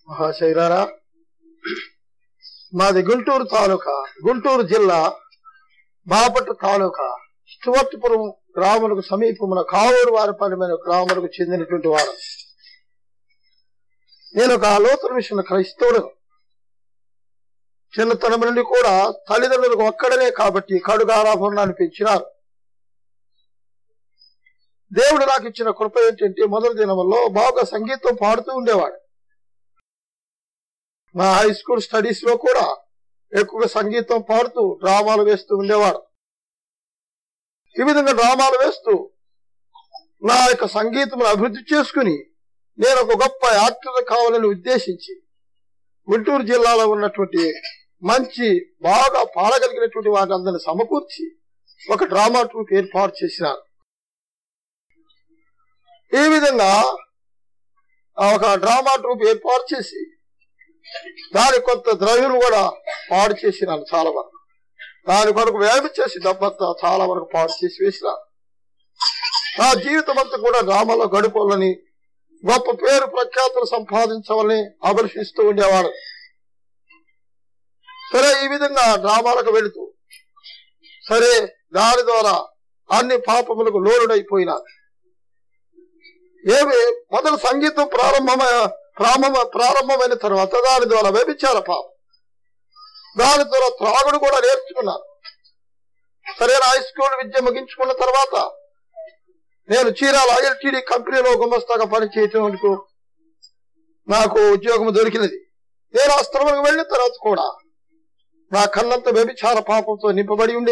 మహాశైరారా మాది గుంటూరు తాలూకా గుంటూరు జిల్లా బాపట్ల తాలూకా స్టువర్ట్పురం గ్రాములకు సమీపమున కావూరు వారిపల్లిమైన గ్రాములకు చెందినటువంటి వారు నేను ఒక ఆలోచన విషయంలో క్రైస్తవుడను చిన్నతనం నుండి కూడా తల్లిదండ్రులకు ఒక్కడనే కాబట్టి కడుగారాభరణాన్ని పెంచినారు దేవుడు నాకు ఇచ్చిన కృప ఏంటంటే మొదటి దినంలో బాగా సంగీతం పాడుతూ ఉండేవాడు మా హై స్కూల్ స్టడీస్ లో కూడా ఎక్కువగా సంగీతం పాడుతూ డ్రామాలు వేస్తూ ఉండేవాడు ఈ విధంగా డ్రామాలు వేస్తూ నా యొక్క సంగీతం అభివృద్ధి చేసుకుని నేను ఒక గొప్ప యాక్టర్ కావాలని ఉద్దేశించి గుంటూరు జిల్లాలో ఉన్నటువంటి మంచి బాగా పాడగలిగినటువంటి వాటి అందరిని సమకూర్చి ఒక డ్రామా ట్రూప్ ఏర్పాటు చేసినారు ఈ విధంగా ఆ ఒక డ్రామా ట్రూప్ ఏర్పాటు చేసి దానికి కొంత ద్రవ్యం కూడా పాడు చేసినాను చాలా వరకు దాని కొరకు వేమి చేసి డబ్బంతా చాలా వరకు పాడు చేసి వేసిన నా జీవితం అంతా కూడా డ్రామాలో గడుపులని గొప్ప పేరు ప్రఖ్యాతులు సంపాదించవాలని అభిలషిస్తూ ఉండేవాడు సరే ఈ విధంగా డ్రామాలకు వెళుతూ సరే దాని ద్వారా అన్ని పాపములకు లోనుడైపోయినా ఏమి మొదలు సంగీతం ప్రారంభమ ప్రారంభ ప్రారంభమైన తర్వాత దాని ద్వారా వ్యభిచార పాపం దాని ద్వారా త్రాగుడు కూడా నేర్చుకున్నాను సరైన హై స్కూల్ విద్య ముగించుకున్న తర్వాత నేను చీరాల ఐఎల్టీడీ కంపెనీలో గుమస్తాగా పనిచేయటందుకు నాకు ఉద్యోగం దొరికినది నేను ఆ స్థలంలో వెళ్ళిన తర్వాత కూడా నా కన్నంత వ్యభిచార పాపంతో నింపబడి ఉండే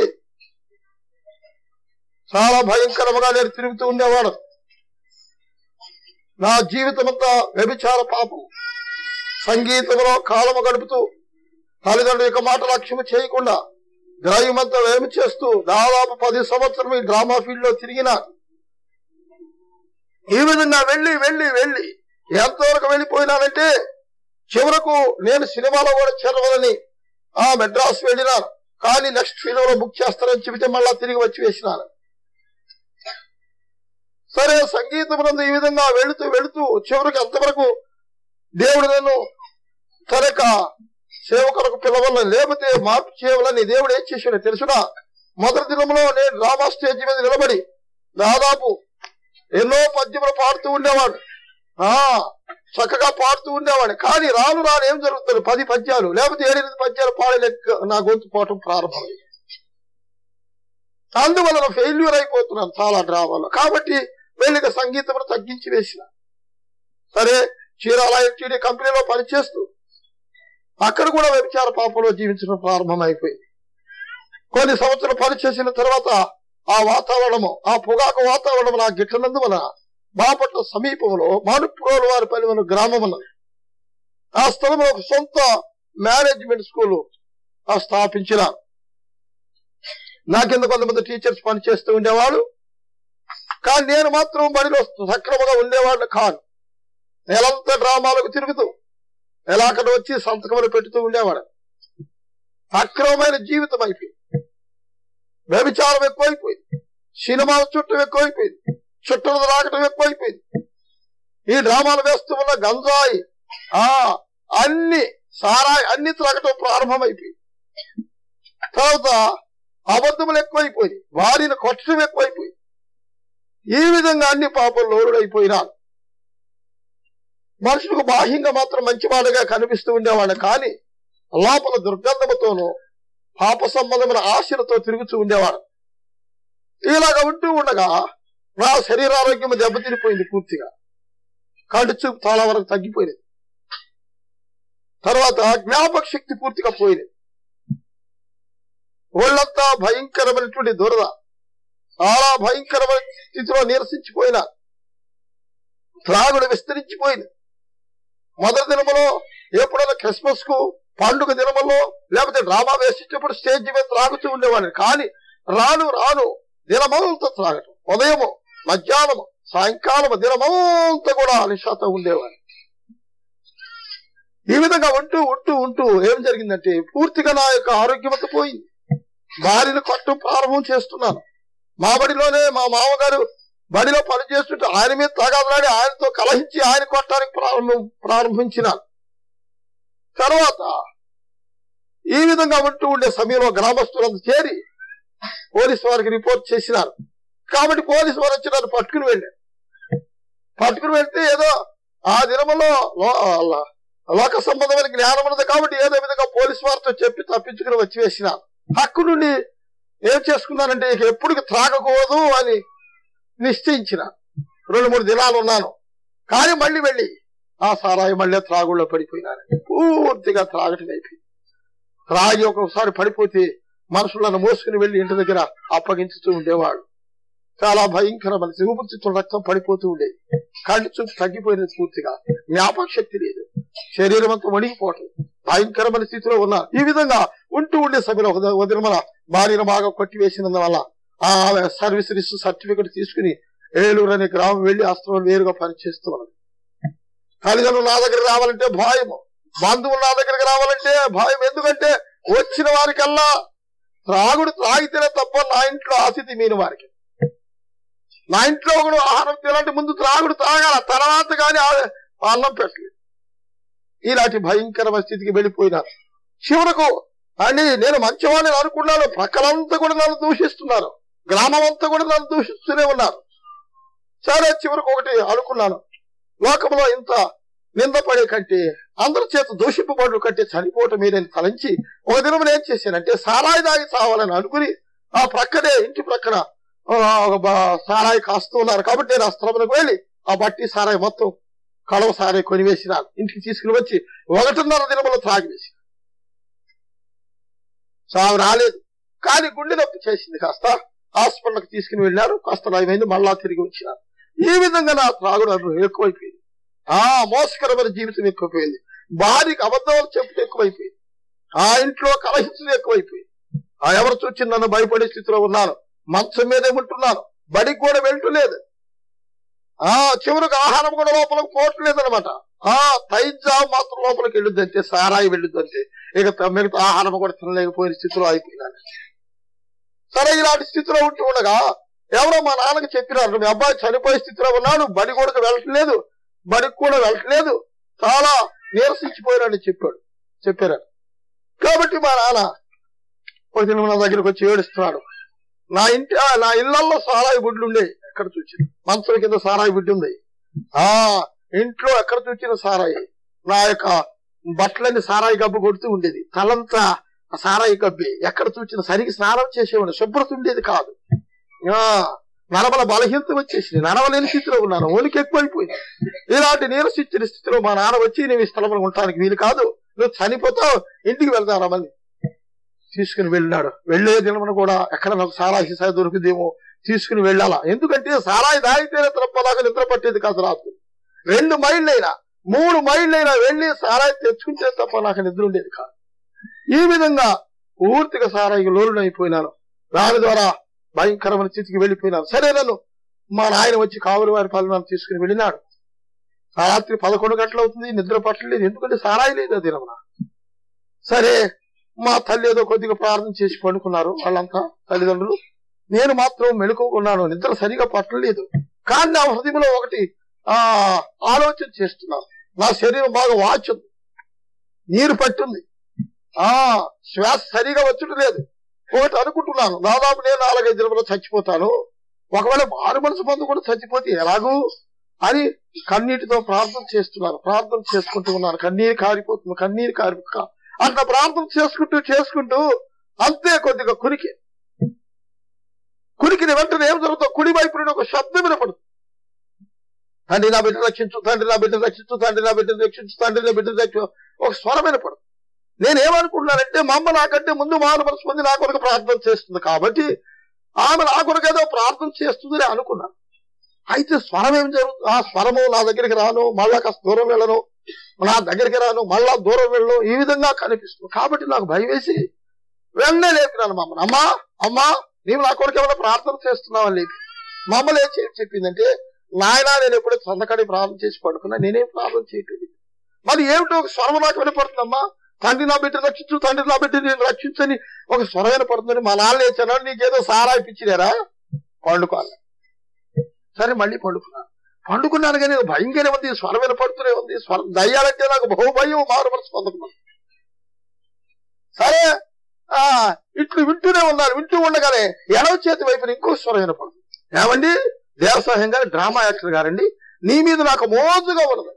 చాలా భయంకరముగా నేను తిరుగుతూ ఉండేవాడు నా జీవితం అంతా వ్యభిచార పాపం సంగీతంలో కాలము గడుపుతూ తల్లిదండ్రుల యొక్క మాట లక్ష్యము చేయకుండా ద్రవ్యమంతా వేమి చేస్తూ దాదాపు పది సంవత్సరం ఈ డ్రామా ఫీల్డ్ లో తిరిగిన ఈ విధంగా వెళ్ళి వెళ్ళి వెళ్ళి ఎంతవరకు వెళ్ళిపోయినానంటే చివరకు నేను సినిమాలో కూడా చేరవాలని ఆ మెడ్రాస్ వెళ్ళినాను కానీ నెక్స్ట్ ఫిలింలో బుక్ చేస్తానని చెబితే మళ్ళా తిరిగి వచ్చి వేసినాను సరే సంగీతం ఈ విధంగా వెళుతూ వెళుతూ చివరికి అంతవరకు దేవుడు నన్ను తనక సేవకులకు పిలవాలని లేకపోతే మార్పు చేయాలని దేవుడు ఏం చేశాడో తెలుసునా మొదటి దినంలో నేను డ్రామా స్టేజ్ మీద నిలబడి దాదాపు ఎన్నో పద్యములు పాడుతూ ఉండేవాడు ఆ చక్కగా పాడుతూ ఉండేవాడు కానీ రాను రాను ఏం జరుగుతుంది పది పద్యాలు లేకపోతే ఏడెనిమిది పద్యాలు పాడలేక నా గొంతు పోవటం ప్రారంభమైంది అందువలన ఫెయిల్యూర్ అయిపోతున్నాను చాలా డ్రామాలో కాబట్టి వెళ్ళిక సంగీతం తగ్గించి వేసిన సరే చీరాల ఎల్టీడీ కంపెనీలో పనిచేస్తూ అక్కడ కూడా వ్యభిచార పాపంలో జీవించడం ప్రారంభమైపోయింది కొన్ని సంవత్సరాలు పనిచేసిన తర్వాత ఆ వాతావరణము ఆ పొగాకు వాతావరణం నా గిట్టనందువలన బాపట్ల సమీపంలో మానుప్రోలు వారి పని మన గ్రామం ఉన్నది ఆ స్థలంలో ఒక సొంత మేనేజ్మెంట్ స్కూల్ స్థాపించిన నా కింద కొంతమంది టీచర్స్ పనిచేస్తూ ఉండేవాడు కానీ నేను మాత్రం బడిలో సక్రమంగా ఉండేవాడిని కాను నెలంతా డ్రామాలకు తిరుగుతూ ఎలా అక్కడ వచ్చి సంతకములు పెట్టుతూ ఉండేవాడు అక్రమమైన జీవితం అయిపోయింది వ్యభిచారం ఎక్కువైపోయింది సినిమాల చుట్టం ఎక్కువైపోయింది చుట్టలు రాకటం ఎక్కువైపోయింది ఈ డ్రామాలు వేస్తూ ఉన్న గంజాయి ఆ అన్ని సారాయి అన్ని త్రాగటం ప్రారంభమైపోయింది తర్వాత అబద్ధములు ఎక్కువైపోయింది వారిని కొట్టడం ఎక్కువైపోయింది ఈ విధంగా అన్ని పాపలు లోరుడైపోయినాను మనుషులకు బాహ్యంగా మాత్రం మంచివాడుగా కనిపిస్తూ ఉండేవాడు కానీ లోపల దుర్గంధముతోనూ పాప సంబంధమైన ఆశలతో తిరుగుతూ ఉండేవాడు ఇలాగ ఉంటూ ఉండగా నా శరీరారోగ్యం దెబ్బతినిపోయింది పూర్తిగా కంటి చూపు చాలా వరకు తగ్గిపోయింది తర్వాత జ్ఞాపక శక్తి పూర్తిగా పోయింది ఒళ్ళంతా భయంకరమైనటువంటి దురద చాలా భయంకరమైన స్థితిలో నీరసించిపోయిన త్రాగుడు విస్తరించిపోయింది మొదటి దినములో ఎప్పుడైనా క్రిస్మస్ కు పండుగ దినములో లేకపోతే డ్రామా వేసేటప్పుడు స్టేజ్ మీద త్రాగుతూ ఉండేవాడిని కానీ రాను రాను దినమంతా త్రాగటం ఉదయము మధ్యాహ్నము సాయంకాలము దినమంతా కూడా నిశాతో ఉండేవాడిని ఈ విధంగా ఉంటూ ఉంటూ ఉంటూ ఏం జరిగిందంటే పూర్తిగా నా యొక్క ఆరోగ్యమత పోయింది భార్యను కొట్టం ప్రారంభం చేస్తున్నాను మా బడిలోనే మా మామగారు బడిలో పనిచేస్తుంటే ఆయన మీద తగాదలాడి ఆయనతో కలహించి ఆయన కొట్టడానికి ప్రారంభం ప్రారంభించినాను తర్వాత ఈ విధంగా ఉంటూ ఉండే సమయంలో గ్రామస్తులంతా చేరి పోలీసు వారికి రిపోర్ట్ చేసినారు కాబట్టి పోలీసు వారు వచ్చి నన్ను పట్టుకుని వెళ్ళారు పట్టుకుని వెళ్తే ఏదో ఆ దినములో లో- లో- లోక సంబంధమైన జ్ఞానం ఉన్నది కాబట్టి ఏదో విధంగా పోలీసు వారితో చెప్పి తప్పించుకుని వచ్చి వేసినారు హక్కు నుండి ఏం చేసుకున్నానంటే ఇక ఎప్పటికి త్రాగకూడదు అని నిశ్చయించిన రెండు మూడు దినాలు ఉన్నాను కానీ మళ్ళీ వెళ్ళి ఆ సారాయి మళ్ళీ త్రాగుల్లో పడిపోయినాను పూర్తిగా త్రాగటం అయిపోయింది త్రాగి ఒక్కొక్కసారి పడిపోతే మనుషులను మోసుకుని వెళ్లి ఇంటి దగ్గర అప్పగించుతూ ఉండేవాడు చాలా భయంకరమైన ఊపిరితిత్తుల రక్తం పడిపోతూ ఉండేది కంటి చూపు తగ్గిపోయినది పూర్తిగా జ్ఞాపక శక్తి లేదు శరీరం అంతా వణిగిపోవటం భయంకరమైన స్థితిలో ఉన్నారు ఈ విధంగా ఉంటూ ఉండే సభ్యులు ఒక వదిన భార్యను బాగా కొట్టివేసినందువల్ల ఆ సర్వీస్ రిస్ట్ సర్టిఫికెట్ తీసుకుని ఏలూరు అనే గ్రామం వెళ్లి అస్త్రం వేరుగా పనిచేస్తున్నాను తల్లిదండ్రులు నా దగ్గరికి రావాలంటే భయము బంధువులు నా దగ్గరికి రావాలంటే భయం ఎందుకంటే వచ్చిన వారికల్లా త్రాగుడు త్రాగితేనే తప్ప నా ఇంట్లో ఆశితి మీని వారికి నా ఇంట్లో ఒకడు ఆహారం తినాలంటే ముందు త్రాగుడు తాగాల తర్వాత కానీ ఆ- అన్నం పెట్టలేదు ఇలాంటి భయంకరమైన స్థితికి వెళ్ళిపోయినారు చివరకు అని నేను మంచివాడిని అనుకున్నాను పక్కలంతా కూడా నన్ను దూషిస్తున్నారు గ్రామం అంతా కూడా నన్ను దూషిస్తూనే ఉన్నారు సరే చివరకు ఒకటి అనుకున్నాను లోకంలో ఇంత నిందపడే కంటే అందరి చేత దూషింపబడు కంటే చనిపోవటం మీరని తలంచి ఒక దినం ఏం చేశానంటే సారాయి దాగి చావాలని అనుకుని ఆ ప్రక్కనే ఇంటి ప్రక్కన ఆ, ఒక బ- సారాయి కాస్తూ ఉన్నారు కాబట్టి నేను ఆ స్థలములకు వెళ్ళి ఆ బట్టి సారాయి మొత్తం కడవ సారాయి కొనివేసినాను ఇంటికి తీసుకుని వచ్చి ఒకటిన్నర దినములు త్రాగివేసి సాగు రాలేదు కానీ గుండె నొప్పి చేసింది కాస్త హాస్పిటల్కి తీసుకుని వెళ్ళారు కాస్త నయమైంది మళ్ళా తిరిగి వచ్చినారు ఈ విధంగా నా త్రాగుడు అనుభవం ఎక్కువైపోయింది ఆ మోసకరమైన జీవితం ఎక్కువైపోయింది భార్యకి అబద్ధాలు చెప్పడం ఎక్కువైపోయింది ఆ ఇంట్లో కలహించడం ఎక్కువైపోయింది ఆ ఎవరు చూచి నన్ను భయపడే స్థితిలో ఉన్నాను మంచం మీదే ఉంటున్నాను బడికి కూడా వెళ్తలేదు ఆ చివరికి ఆహారం కూడా లోపలికి పోవట్లేదు అనమాట ఆ తైజా మాత్రం లోపలికి వెళ్ళొద్దంటే సారాయి వెళ్ళొద్దంటే ఇక త- మిగతా ఆహారం కూడా తినలేకపోయిన స్థితిలో అయిపోయినాను సరే ఇలాంటి స్థితిలో ఉంటూ ఉండగా ఎవరో మా నాన్నకి చెప్పినారు మీ అబ్బాయి చనిపోయే స్థితిలో ఉన్నాడు బడి కూడా వెళ్ళట్లేదు బడికి కూడా వెళ్ళట్లేదు చాలా నీరసించిపోయాడని చెప్పాడు చెప్పారు కాబట్టి మా నాన్న ఒక దినం నా దగ్గరకు వచ్చి ఏడుస్తున్నాడు నా ఇంటి ఆ, నా ఇళ్లలో సారాయి గుడ్లు ఉండే ఎక్కడ చూసి మంచం కింద సారాయి గుడ్డు ఉంది ఆ ఇంట్లో ఎక్కడ చూసిన సారాయి నా యొక్క బట్టలన్నీ సారాయి గబ్బు కొడుతూ ఉండేది తలంతా ఆ సారాయి గబ్బి ఎక్కడ చూసిన సరిగి స్నానం చేసేవాడు శుభ్రత ఉండేది కాదు ఆ నడవల బలహీనత వచ్చేసింది నడవలేని స్థితిలో ఉన్నాను ఒలికి ఎక్కువైపోయింది ఇలాంటి నీరసించిన స్థితిలో మా నాన్న వచ్చి నేను ఈ స్థలంలో ఉండటానికి వీలు కాదు నువ్వు చనిపోతావు ఇంటికి వెళ్దామని తీసుకుని వెళ్ళినాడు వెళ్లే దినమున కూడా ఎక్కడ నాకు సారాయి సాయి దొరుకుదేమో తీసుకుని వెళ్ళాలా ఎందుకంటే సారాయి దాగితేనే తప్పలాగా నిద్ర పట్టేది కాదు రాత్రి రెండు మైళ్ళైనా మూడు మైళ్ళైనా వెళ్ళి సారాయి తెచ్చుకుంటే తప్ప నాకు నిద్ర ఉండేది కాదు ఈ విధంగా పూర్తిగా సారాయికి లోలునైపోయినాను దాని ద్వారా భయంకరమైన స్థితికి వెళ్ళిపోయినాను సరే నన్ను మా నాయన వచ్చి కావలి వారి పాలన తీసుకుని వెళ్ళినాడు ఆ రాత్రి పదకొండు గంటలు అవుతుంది నిద్ర పట్టలేదు ఎందుకంటే సారాయి లేదు ఆ దినమున సరే మా తల్లి ఏదో కొద్దిగా ప్రార్థన చేసి పండుకున్నారు వాళ్ళంతా తల్లిదండ్రులు నేను మాత్రం మెలుకున్నాను నిద్ర సరిగా పట్టలేదు కానీ నా హృదయంలో ఒకటి ఆ ఆలోచన చేస్తున్నాను నా శరీరం బాగా వాచుంది నీరు పట్టుంది ఆ శ్వాస సరిగా వచ్చుట లేదు ఒకటి అనుకుంటున్నాను దాదాపు నేను నాలుగైదు దినములో చచ్చిపోతాను ఒకవేళ మారు మనసు మందు కూడా చచ్చిపోతే ఎలాగూ అని కన్నీటితో ప్రార్థన చేస్తున్నాను ప్రార్థన చేసుకుంటూ ఉన్నాను కన్నీరు కారిపోతుంది కన్నీరు కారి అట్లా ప్రార్థన చేసుకుంటూ చేసుకుంటూ అంతే కొద్దిగా కురికి కురికిన వెంటనే ఏం జరుగుతుందో కుడి వైపు నుండి ఒక శబ్దం వినపడుతుంది తండ్రి నా బిడ్డ రక్షించు తండ్రి నా బిడ్డ రక్షించు తండ్రి నా బిడ్డ రక్షించు తండ్రి నా బిడ్డ రక్షించు ఒక స్వరం వినపడుతుంది నేనేమనుకుంటున్నానంటే మా అమ్మ నాకంటే ముందు మారు మనసు మంది నా కొరకు ప్రార్థన చేస్తుంది కాబట్టి ఆమె నా కొరకు ఏదో ప్రార్థన చేస్తుందని అనుకున్నాను అయితే స్వరం ఏం జరుగుతుంది ఆ స్వరము నా దగ్గరికి రాను మళ్ళా కాస్త దూరం వెళ్ళను నా దగ్గరికి రాను మళ్ళా దూరం వెళ్ళను ఈ విధంగా కనిపిస్తుంది కాబట్టి నాకు భయం వేసి వెంటనే లేపినాను మా అమ్మని అమ్మా అమ్మా నీవు నా కొరకు ఏమైనా ప్రార్థన చేస్తున్నావని లేపి మా అమ్మ లేచి ఏం చెప్పిందంటే నాయన నేను ఎప్పుడైతే సొంతకాడి ప్రార్థన చేసి పడుకున్నా నేనేం ప్రార్థన చేయట్లేదు మరి ఏమిటో ఒక స్వరం నాకు వినపడుతుందమ్మా తండ్రి నా బిడ్డ రక్షించు తండ్రి నా బిడ్డ నేను రక్షించని ఒక స్వరం వినపడుతుందని మా నాన్న లేచాను నీకేదో సారా ఇప్పించినారా పండుకోవాలి సరే మళ్ళీ పండుకున్నాను పండుకున్నాను కానీ భయంకరం ఉంది స్వరం వినపడుతూనే ఉంది స్వరం దయ్యాలంటే నాకు బహు భయం మారు మనసు పొందుకున్నాను సరే ఆ ఇట్లు వింటూనే ఉన్నారు వింటూ ఉండగానే ఎడవ చేతి వైపున ఇంకో స్వరం వినపడుతుంది ఏమండి దేవసాయం గారు డ్రామా యాక్టర్ గారండి నీ మీద నాకు మోజుగా ఉన్నది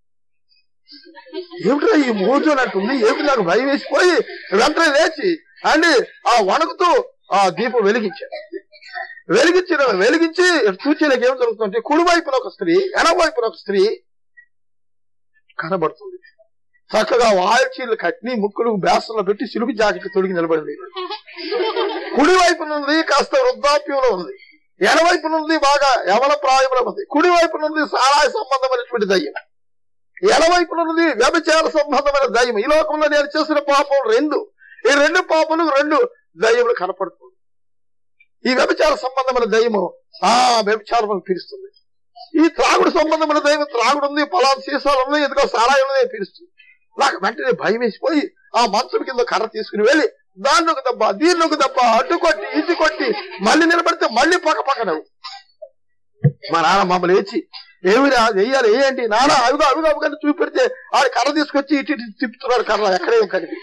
ఏమిటో ఈ మోజు అన్నట్టుంది ఏమిటి నాకు భయం వేసిపోయి వెంటనే లేచి అండి ఆ వణుకుతూ ఆ దీపం వెలిగించాడు వెలిగించిన వెలిగించి చూచేలకు ఏం జరుగుతుందంటే కుడి వైపున ఒక స్త్రీ ఎడమ వైపున ఒక స్త్రీ కనబడుతుంది చక్కగా వాయిచీలు కట్టి ముక్కులు బేసంలో పెట్టి సిలుగు జాకెట్ తొడిగి నిలబడింది కుడి వైపున ఉంది కాస్త వృద్ధాప్యంలో ఉంది ఎడవైపు నుండి బాగా యవన ప్రాయంలో ఉంది కుడి వైపు నుండి సారాయ సంబంధమైనటువంటి దయ్యం ఎడవైపు నుండి వ్యభిచార సంబంధమైన దయ్యం ఈ లోకంలో నేను చేసిన పాపం రెండు ఈ రెండు పాపలు రెండు దయ్యములు కనపడుతుంది ఈ వ్యభిచార సంబంధమైన దయ్యము ఆ వ్యభిచారం పిలుస్తుంది ఈ త్రాగుడు సంబంధమైన దైవం త్రాగుడు ఉంది పొలాలు సీసాలు ఉన్నాయి ఎందుకో సారాయం ఉంది పిలుస్తుంది నాకు వెంటనే భయం వేసిపోయి ఆ మంచం కింద కర్ర తీసుకుని వెళ్ళి దాన్ని ఒక దెబ్బ దీన్ని ఒక దెబ్బ అడ్డు కొట్టి ఇటు కొట్టి మళ్ళీ నిలబడితే మళ్ళీ పక్క పక్కన మా నాన్న మమ్మల్ని లేచి ఏమిరా వెయ్యాలి ఏంటి నాన్న అవిగా అవిగా అవిగా చూపెడితే ఆడ కర్ర తీసుకొచ్చి ఇటు ఇటు తిప్పుతున్నాడు కర్ర ఎక్కడేం కనిపి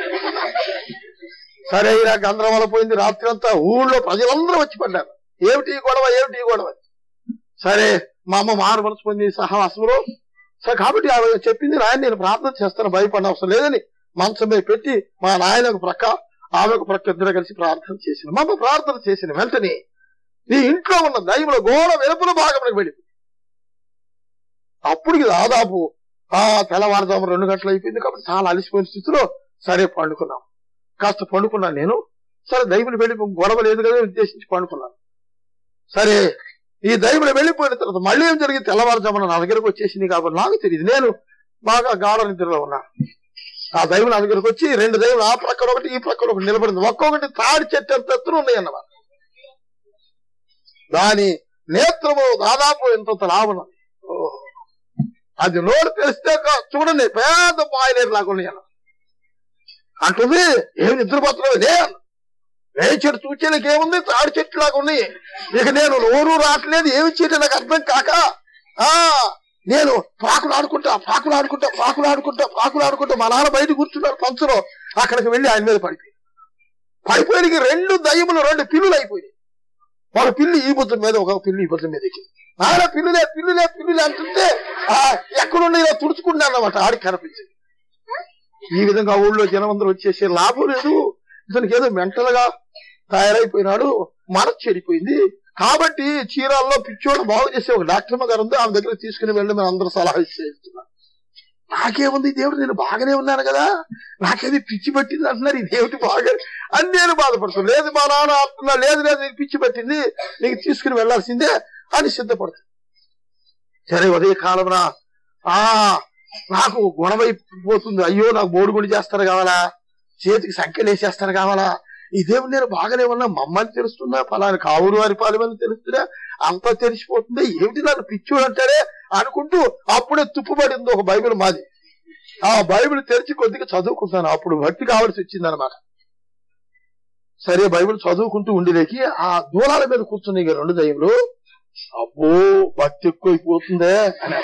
సరే ఇలా గందరగోళ పోయింది రాత్రి అంతా ఊళ్ళో ప్రజలందరూ వచ్చి పడ్డారు ఏమిటి ఈ గొడవ ఏమిటి ఈ గొడవ సరే మా అమ్మ మారు మనసు పొంది సహవాసంలో సరే కాబట్టి ఆవిడ చెప్పింది నాయన నేను ప్రార్థన చేస్తాను భయపడిన అవసరం లేదని మంచం మీద పెట్టి మా నాయన ఒక ప్రక్క ఆమె ఒక ప్రక్క ఇద్దరు కలిసి ప్రార్థన చేసింది మా అమ్మ ప్రార్థన చేసిన వెంటనే నీ ఇంట్లో ఉన్న దైవంలో గోడ వెలుపుల భాగంలోకి వెళ్ళి అప్పటికి దాదాపు ఆ తెల్లవారుజాము రెండు గంటలు అయిపోయింది కాబట్టి చాలా అలసిపోయిన స్థితిలో సరే పండుకున్నాం కాస్త పండుకున్నాను నేను సరే దైవులు వెళ్ళి గొడవ లేదు కదా ఉద్దేశించి పండుకున్నాను సరే ఈ దైవులు వెళ్ళిపోయిన తర్వాత మళ్ళీ ఏం జరిగింది తెల్లవారుజామున నా దగ్గరకు వచ్చేసింది కాబట్టి నాకు తెలియదు నేను బాగా గాఢ నిద్రలో ఉన్నాను ఆ దైవం నా దగ్గరకు వచ్చి రెండు దైవులు ఆ ప్రక్కన ఒకటి ఈ ప్రక్కన ఒకటి నిలబడింది ఒక్కొక్కటి తాడి చెట్టు ఎంత ఎత్తున ఉన్నాయి అన్నమాట దాని నేత్రము దాదాపు ఎంత లాభం అది నోరు తెలిస్తే కా- చూడండి పెద్ద పాయలేరు లాగా ఉన్నాయి అన్న అంటుంది ఏమి నిద్రపోతున్నావు లే అన్న. ఏ చెట్టు చూచేలకు ఏముంది తాడి చెట్టు లాగా ఉన్నాయి ఇక నేను నోరు రావట్లేదు ఏమి చేయటం నాకు అర్థం కాక ఆ నేను పాకులు ఆడుకుంటా పాకులు ఆడుకుంటా పాకులు ఆడుకుంటా పాకులు ఆడుకుంటా మా నాన్న బయట కూర్చున్నారు పంచలో అక్కడికి వెళ్ళి ఆయన మీద పడిపోయి పడిపోయినకి రెండు దయ్యములు రెండు పిల్లులు అయిపోయి ఒక పిల్లి ఈ బుద్ధం మీద ఒక పిల్లి ఈ బుద్ధం మీద ఎక్కింది నాన్న పిల్లులే పిల్లులే పిల్లులే అంటుంటే ఆ ఎక్కడుండి ఇలా తుడుచుకుంటా అన్నమాట ఆడికి కనిపించింది ఈ విధంగా ఊళ్ళో జనం అందరూ వచ్చేసి లాభం లేదు ఇతనికి ఏదో మెంటల్ గా తయారైపోయినాడు మనసు చెడిపోయింది కాబట్టి చీరాల్లో పిచ్చోడు బాగు చేసే ఒక డాక్టర్ గారు ఉంది ఆమె దగ్గర తీసుకుని వెళ్ళి మేము అందరూ సలహా ఇస్తున్నాం నాకేముంది దేవుడు నేను బాగానే ఉన్నాను కదా నాకేది పిచ్చి పట్టింది అంటున్నారు ఇదేమిటి బాగా అని నేను బాధపడుతున్నాను లేదు మా నాన్న అంటున్నా లేదు లేదు నీకు పిచ్చి పట్టింది నీకు తీసుకుని వెళ్లాల్సిందే అని సిద్ధపడుతుంది సరే ఉదయ కాలమున ఆ నాకు గుణమైపోతుంది అయ్యో నాకు బోడుగుండి చేస్తారు కావాలా చేతికి సంఖ్యలు వేసేస్తారు కావాలా ఈ దేవుడు నేను బాగానే ఉన్నా మమ్మల్ని తెలుస్తున్నా ఫలాని కావురు వారి పాలమని తెలుస్తున్నా అంతా తెలిసిపోతుంది ఏమిటి నన్ను పిచ్చోడు అంటారే అనుకుంటూ అప్పుడే తుప్పుబడింది ఒక బైబిల్ మాది ఆ బైబిల్ తెరిచి కొద్దిగా చదువుకుంటాను అప్పుడు భక్తి కావాల్సి వచ్చింది అనమాట సరే బైబిల్ చదువుకుంటూ ఉండిలేకి ఆ దూరాల మీద కూర్చున్నాయి ఈ రెండు దయ్యంలు అబ్బో భక్తి ఎక్కువైపోతుందే అని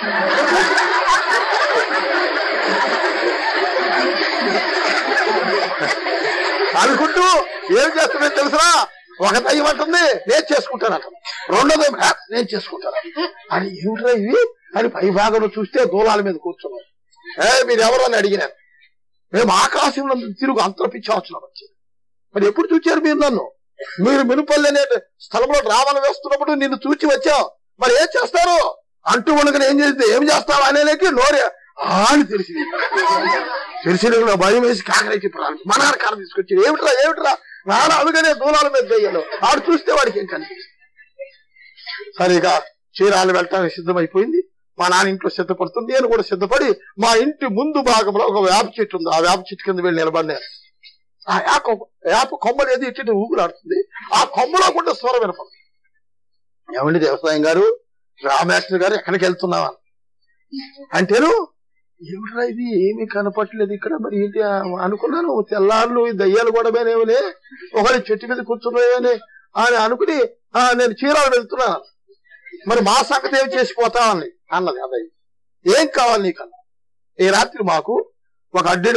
అనుకుంటూ ఏం చేస్తుందో తెలుసా ఒక దయ్యం అంటుంది నేను చేసుకుంటానట రెండో దయ్యం "హ, నేను చేసుకుంటాను అని ఏమిట్రా ఇవి అని పై భాగంలో చూస్తే దూలాల మీద కూర్చున్నాం ఏ మీరు ఎవరు అని అడిగినాను మేము ఆకాశంలో తిరుగు అంతరపించవచ్చున్నాం వచ్చి మరి ఎప్పుడు చూచారు మీరు నన్ను మీరు మినుపల్లి అనే స్థలంలో డ్రామాలు వేస్తున్నప్పుడు నిన్ను చూచి వచ్చాం మరి ఏం చేస్తారు అంటూ ఉండగానే ఏం చేస్తే ఏం చేస్తావు అనేలేకి నోరే "ఆ" అని తెలిసింది తెలిసిన భయం వేసి కాకరేకి ప్రారంభం మా నాన్న కారం తీసుకొచ్చి ఏమిట్రా ఏమిట్రా నాన్న అందుకనే దూలాల మీద దయ్యాలు ఆడు చూస్తే వాడికి ఏం కనిపిస్తుంది సరిగా చీరాలు వెళ్ళటానికి సిద్ధమైపోయింది మా నాన్న ఇంట్లో సిద్ధపడుతుంది నేను కూడా సిద్ధపడి మా ఇంటి ముందు భాగంలో ఒక వేప చెట్టు ఉంది ఆ వేప చెట్టు కింద వెళ్ళి నిలబడినాను ఆ వేప వేప కొమ్మలు ఏది ఇటు ఇటు ఊగులాడుతుంది ఆ కొమ్మలో కూడా స్వరం వినపడుతుంది ఏమండి వ్యవసాయం గారు రామేశ్వర గారు ఎక్కడికి వెళ్తున్నావా అంటేను ఏమిట్రా ఇది ఏమీ కనపట్లేదు ఇక్కడ మరి ఏంటి ఆ అనుకున్నాను తెల్లారులు ఈ దయ్యాలు కూడా మేనేమలే ఒకరి చెట్టు మీద కూర్చున్నాయని అని అనుకుని ఆ నేను చీరాలు వెళ్తున్నాను మరి మా సంగతి ఏం చేసిపోతామని అన్నది అదయ్య ఏం కావాలి నీకన్నా ఈ రాత్రి మాకు ఒక అడ్డెడు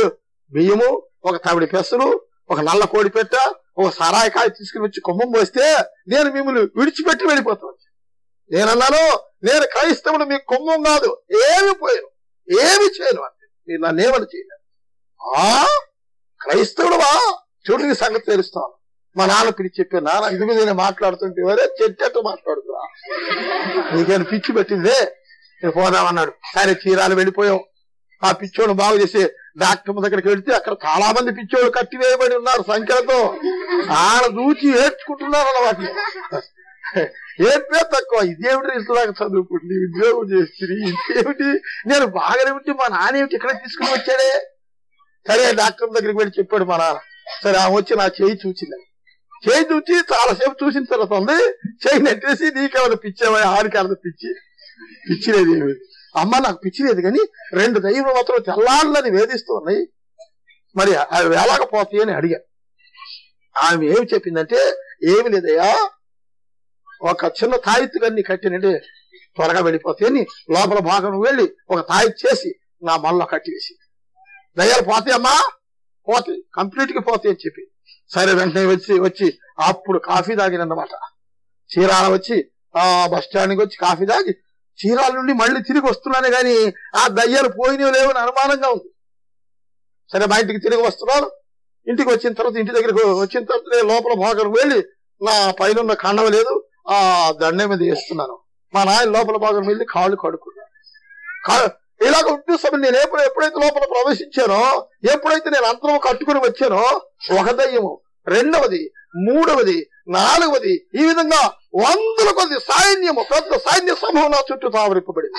బియ్యము ఒక తవిడి పెసలు ఒక నల్ల కోడి పెట్ట ఒక సరాయికాయ తీసుకుని వచ్చి కొమ్మం పోస్తే నేను మిమ్మల్ని విడిచిపెట్టి వెళ్ళిపోతాను నేనన్నాను నేను క్రైస్తవుడు మీకు కొమ్మం కాదు ఏమి పోయాను ఏమి చేయను అంటే మీరు నన్ను ఏమని చేయను ఆ క్రైస్తవుడువా చూడు నీ సంగతి తెలుస్తాను మా నాన్న పిలిచి చెప్పాను నాన్న ఇది మీద నేను మాట్లాడుతుంటే వరే చెట్టట్టు మాట్లాడుతున్నా నీకేమైనా పిచ్చి పెట్టిందే నేను పోదామన్నాడు సరే చీరాలు వెళ్ళిపోయాం ఆ పిచ్చోడు బాగు చేసి డాక్టర్ దగ్గరికి వెళితే అక్కడ చాలా మంది పిచ్చోడు కట్టివేయబడి ఉన్నారు సంఖ్యలతో ఆడ దూచి ఏడ్చుకుంటున్నారు అన్నమాట ఏడ్పే తక్కువ ఇదేమిటి ఇంతదాకా చదువుకుంటుంది ఉద్యోగం చేస్తుంది ఇదేమిటి నేను బాగానే ఉంటే మా నాన్న ఏమిటి ఇక్కడ తీసుకుని వచ్చాడే సరే డాక్టర్ దగ్గరికి వెళ్ళి చెప్పాడు మా నాన్న సరే ఆమె వచ్చి నా చేయి చూసింది చేయి చూసి చాలాసేపు చూసిన తర్వాత ఉంది చేయి నెట్టేసి నీకేమైనా పిచ్చావా ఆడికి అంత పిచ్చి పిచ్చి లేదు ఏమీ లేదు. అమ్మ నాకు పిచ్చి లేదు కానీ రెండు దైవం మాత్రం తెల్లాలని వేధిస్తూ ఉన్నాయి మరి అవి వేలాకపోతాయి అని అడిగా ఆమె ఏమి చెప్పిందంటే ఏమి లేదయ్యా ఒక చిన్న తాయిత్తు కన్ని కట్టినంటే త్వరగా వెళ్ళిపోతాయి అని లోపల భాగం వెళ్ళి ఒక తాయిత్తు చేసి నా మళ్ళీ కట్టివేసి దయ్యాలు పోతాయమ్మా పోతాయి కంప్లీట్ గా పోతాయి అని చెప్పి సరే వెంటనే వచ్చి వచ్చి అప్పుడు కాఫీ తాగినన్నమాట చీరాల వచ్చి ఆ బస్ స్టాండ్కి వచ్చి కాఫీ తాగి చీరాల నుండి మళ్ళీ తిరిగి వస్తున్నానే గాని ఆ దయ్యాలు పోయినవి లేవని అనుమానంగా ఉంది సరే మా ఇంటికి తిరిగి వస్తున్నాను ఇంటికి వచ్చిన తర్వాత ఇంటి దగ్గరికి వచ్చిన తర్వాత నేను లోపల భాగం వెళ్ళి నా పైన ఉన్న కండవ లేదు ఆ దండం మీద వేస్తున్నాను మా నాయన లోపల భాగం వెళ్ళి కాళ్ళు కడుక్కున్నాను కా- ఇలాగ ఉంటూ సమయం నేను ఎప్పుడు ఎప్పుడైతే లోపల ప్రవేశించానో ఎప్పుడైతే నేను అంతరం కట్టుకుని వచ్చానో ఒక దయ్యము రెండవది మూడవది నాలుగవది ఈ విధంగా వందల కొద్ది సైన్యము పెద్ద సైన్య సమూహం నా చుట్టూ తావరింపబడింది